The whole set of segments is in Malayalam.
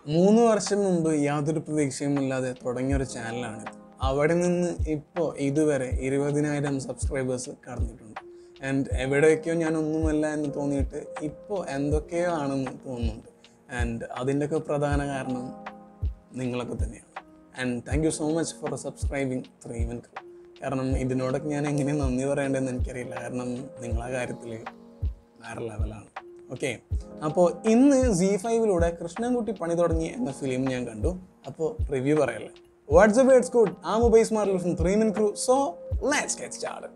മൂന്ന് വർഷം മുമ്പ് യാതൊരു പ്രതീക്ഷയുമില്ലാതെ തുടങ്ങിയ ഒരു ചാനലാണിത് അവിടെ നിന്ന് ഇപ്പോൾ ഇതുവരെ ഇരുപതിനായിരം സബ്സ്ക്രൈബേഴ്സ് കടന്നിട്ടുണ്ട് ആൻഡ് എവിടെയൊക്കെയോ ഞാൻ ഒന്നുമല്ല എന്ന് തോന്നിയിട്ട് ഇപ്പോൾ എന്തൊക്കെയോ ആണെന്ന് തോന്നുന്നുണ്ട് ആൻഡ് അതിൻ്റെയൊക്കെ പ്രധാന കാരണം നിങ്ങളൊക്കെ തന്നെയാണ് and thank you so much for subscribing three one കാരണം ഇതിനോടൊക്കെ ഞാൻ എങ്ങനെ നന്ദി പറയേണ്ടതെന്ന് എനിക്കറിയില്ല കാരണം നിങ്ങളെ കാര്യത്തിൽ വേറെ ലെവലാണ് ഓക്കെ അപ്പോൾ ഇന്ന് സി ഫൈവിലൂടെ കൃഷ്ണൻകുട്ടി പണി തുടങ്ങി എന്ന ഫിലിം ഞാൻ കണ്ടു അപ്പോൾ റിവ്യൂ പറയല്ലേ വാട്സ്ആപ്പ് വേർഡ്സ് ഗുഡ് ആ mobile smart from three min crew so let's get start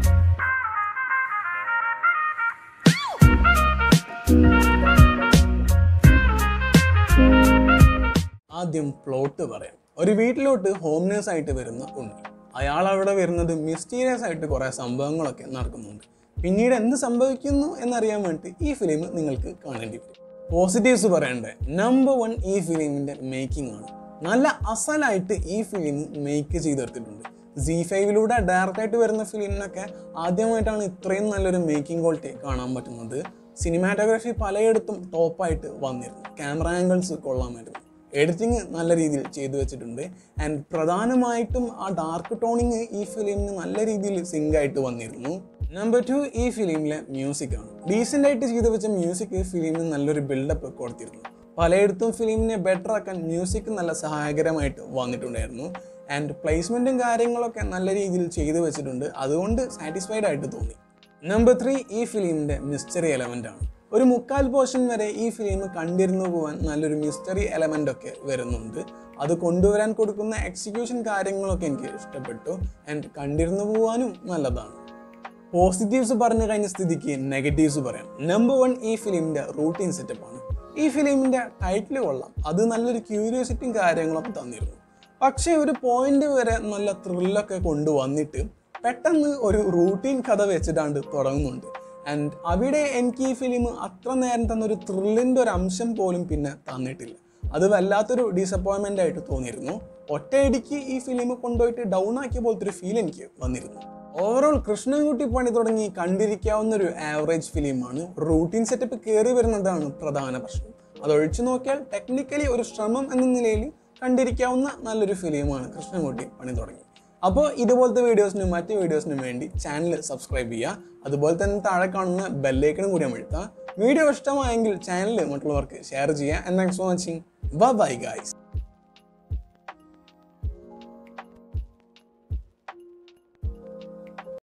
ആദ്യം പ്ലോട്ട് പറയാം ഒരു വീട്ടിലോട്ട് ഹോം നേഴ്സ് ആയിട്ട് വരുന്ന ഉണ്ണി അയാൾ അവിടെ വരുന്നത് മിസ്റ്റീരിയസ് ആയിട്ട് കുറേ സംഭവങ്ങളൊക്കെ നടക്കുന്നുണ്ട് പിന്നീട് എന്ത് സംഭവിക്കുന്നു എന്നറിയാൻ വേണ്ടി ഈ ഫിലിം നിങ്ങൾക്ക് കാണേണ്ടി വരും പോസിറ്റീവ്സ് പറയണ്ടേ നമ്പർ വൺ ഈ ഫിലിമിന്റെ മേക്കിംഗ് ആണ് നല്ല അസലായിട്ട് ഈ ഫിലിം മേക്ക് ചെയ്തെടുത്തിട്ടുണ്ട് സി ഫൈവിലൂടെ ഡയറക്റ്റ് ആയിട്ട് വരുന്ന ഫിലിമിനൊക്കെ ആദ്യമായിട്ടാണ് ഇത്രയും നല്ലൊരു മേക്കിംഗ് ക്വാളിറ്റി കാണാൻ പറ്റുന്നത് സിനിമാറ്റോഗ്രാഫി പലയിടത്തും ടോപ്പായിട്ട് വന്നിരുന്നു ക്യാമറ ആംഗിൾസ് കൊള്ളാമായിരുന്നു എഡിറ്റിംഗ് നല്ല രീതിയിൽ ചെയ്തു വെച്ചിട്ടുണ്ട് ആൻഡ് പ്രധാനമായിട്ടും ആ ഡാർക്ക് ടോണിങ് ഈ ഫിലിമിന് നല്ല രീതിയിൽ സിങ്ക് ആയിട്ട് വന്നിരുന്നു നമ്പർ ടു ഈ ഫിലിമിലെ മ്യൂസിക് ആണ് ഡീസെൻ്റ് ആയിട്ട് ചെയ്തു വെച്ച മ്യൂസിക് ഫിലിമിന് നല്ലൊരു ബിൽഡപ്പ് കൊടുത്തിരുന്നു പലയിടത്തും ഫിലിമിനെ ബെറ്റർ ആക്കാൻ മ്യൂസിക് നല്ല സഹായകരമായിട്ട് വന്നിട്ടുണ്ടായിരുന്നു ആൻഡ് പ്ലേസ്മെൻറ്റും കാര്യങ്ങളൊക്കെ നല്ല രീതിയിൽ ചെയ്തു വെച്ചിട്ടുണ്ട് അതുകൊണ്ട് സാറ്റിസ്ഫൈഡ് ആയിട്ട് തോന്നി നമ്പർ ത്രീ ഈ ഫിലിമിൻ്റെ മിസ്റ്ററി എലമെൻ്റ് ആണ് ഒരു മുക്കാൽ പോർഷൻ വരെ ഈ ഫിലിം കണ്ടിരുന്നു പോകാൻ നല്ലൊരു മിസ്റ്ററി എലമെൻ്റ് ഒക്കെ വരുന്നുണ്ട് അത് കൊണ്ടുവരാൻ കൊടുക്കുന്ന എക്സിക്യൂഷൻ കാര്യങ്ങളൊക്കെ എനിക്ക് ഇഷ്ടപ്പെട്ടു ആൻഡ് കണ്ടിരുന്നു പോകാനും നല്ലതാണ് പോസിറ്റീവ്സ് പറഞ്ഞു കഴിഞ്ഞ സ്ഥിതിക്ക് നെഗറ്റീവ്സ് പറയാം നമ്പർ വൺ ഈ ഫിലിമിൻ്റെ റൂട്ടീൻ സെറ്റപ്പ് ആണ് ഈ ഫിലിമിൻ്റെ ടൈറ്റിൽ കൊള്ളാം അത് നല്ലൊരു ക്യൂരിയോസിറ്റിയും കാര്യങ്ങളൊക്കെ തന്നിരുന്നു പക്ഷേ ഒരു പോയിന്റ് വരെ നല്ല ത്രില്ലൊക്കെ കൊണ്ടുവന്നിട്ട് പെട്ടെന്ന് ഒരു റൂട്ടീൻ കഥ വെച്ചിട്ടാണ്ട് തുടങ്ങുന്നുണ്ട് ആൻഡ് അവിടെ എനിക്ക് ഈ ഫിലിം അത്ര നേരം തന്നൊരു ത്രില്ലിൻ്റെ ഒരു അംശം പോലും പിന്നെ തന്നിട്ടില്ല അത് വല്ലാത്തൊരു ഡിസപ്പോയിൻമെൻ്റ് ആയിട്ട് തോന്നിയിരുന്നു ഒറ്റയടിക്ക് ഈ ഫിലിം കൊണ്ടുപോയിട്ട് ഡൗൺ ആക്കിയ പോലത്തെ ഒരു ഫീൽ എനിക്ക് വന്നിരുന്നു ഓവറോൾ കൃഷ്ണൻകുട്ടി പണി തുടങ്ങി കണ്ടിരിക്കാവുന്ന ഒരു ആവറേജ് ഫിലിമാണ് റൂട്ടീൻ സെറ്റപ്പ് കയറി വരുന്നതാണ് പ്രധാന പ്രശ്നം അതൊഴിച്ചു നോക്കിയാൽ ടെക്നിക്കലി ഒരു ശ്രമം എന്ന നിലയിൽ കണ്ടിരിക്കാവുന്ന നല്ലൊരു ഫിലിമാണ് കൃഷ്ണൻകുട്ടി പണി തുടങ്ങി അപ്പോൾ ഇതുപോലത്തെ വീഡിയോസിനും മറ്റ് വീഡിയോസിനും വേണ്ടി ചാനൽ സബ്സ്ക്രൈബ് ചെയ്യുക അതുപോലെ തന്നെ താഴെ കാണുന്ന ബെല്ലൈക്കണും കൂടി അമഴ്ത്തുക വീഡിയോ ഇഷ്ടമായെങ്കിൽ ചാനൽ മറ്റുള്ളവർക്ക് ഷെയർ ചെയ്യുക and thanks for watching bye guys